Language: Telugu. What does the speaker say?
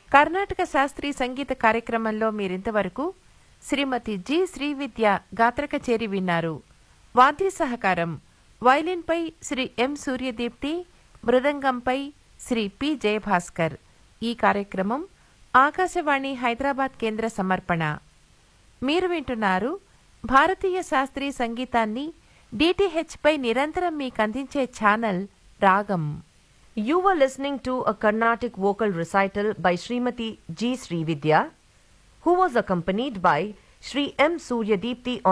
కర్ణాటక శాస్త్రీయ సంగీత కార్యక్రమంలో మీరింతవరకు శ్రీమతి జి శ్రీవిద్య గాత్ర కచేరి విన్నారు వాద్య సహకారం వైలిన్పై శ్రీ ఎం సూర్యదీప్తి మృదంగంపై శ్రీ పి జయభాస్కర్ ఈ కార్యక్రమం ఆకాశవాణి హైదరాబాద్ కేంద్ర సమర్పణ మీరు వింటున్నారు భారతీయ శాస్త్రీయ సంగీతాన్ని డిటిహెచ్ పై నిరంతరం మీకు అందించే ఛానల్ రాగం You were listening to a Carnatic vocal recital by Srimati G. Srividya, who was accompanied by Sri M. Suryadipti on